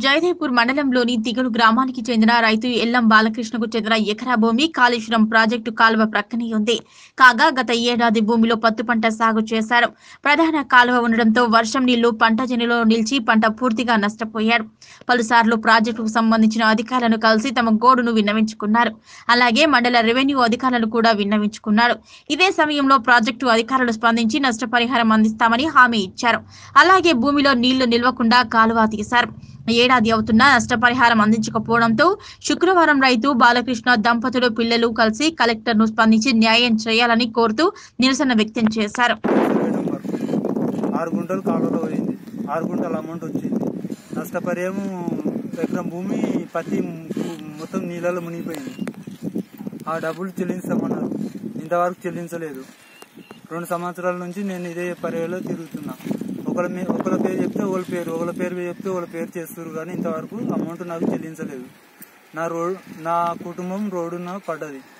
జయదేవ్పూర్ మండలంలోని దిగుడు గ్రామానికి చెందిన రైతు ఎల్లం బాలకృష్ణకు చెందిన ఎకరా భూమి కాళేశ్వరం ప్రాజెక్టు కాలువ ప్రక్కనే ఉంది కాగా గత ఏడాది భూమిలో పత్తి పంట సాగు చేశారు ప్రధాన కాలువ ఉండడంతో వర్షం నీళ్లు పంట జనిలో నిలిచి పంట పూర్తిగా నష్టపోయారు పలుసార్లు ప్రాజెక్టుకు సంబంధించిన అధికారులను కలిసి తమ గోడును విన్నవించుకున్నారు అలాగే మండల రెవెన్యూ అధికారులను కూడా విన్నవించుకున్నారు ఇదే సమయంలో ప్రాజెక్టు అధికారులు స్పందించి నష్టపరిహారం అందిస్తామని హామీ ఇచ్చారు అలాగే భూమిలో నీళ్లు నిల్వకుండా కాలువ తీశారు ఏడాది అవుతున్నా నష్టపరిహారం అందించకపోవడంతో శుక్రవారం రైతు బాలకృష్ణ దంపతులు పిల్లలు కలిసి కలెక్టర్ ను స్పందించి న్యాయం చేయాలని కోరుతూ నిరసన వ్యక్తం చేశారు వేయడం వరకు ఆరు గుంటలు కాలువలో పోయింది ఆరు గుంటల అమౌంట్ వచ్చింది నష్టపరిహారం ఎకరం భూమి పత్తి ము- మొత్తం నీళ్ళలో మునిగిపోయింది ఆ డబ్బులు చెల్లించమన్నారు ఇంతవరకు చెల్లించలేదు రెండు సంవత్సరాల నుంచి నేను ఇదే పర్యాలో తిరుగుతున్నా ఒకళ్ళ మీ ఒకళ్ళ పేరు చెప్తే ఒకళ్ళ పేరు ఒకళ్ళ పేరు చెప్తే ఒకళ్ళ పేరు చేస్తారు కానీ ఇంతవరకు అమౌంట్ నాకు చెల్లించలేదు నా రోడ్ నా కుటుంబం రోడ్డున పడ్డది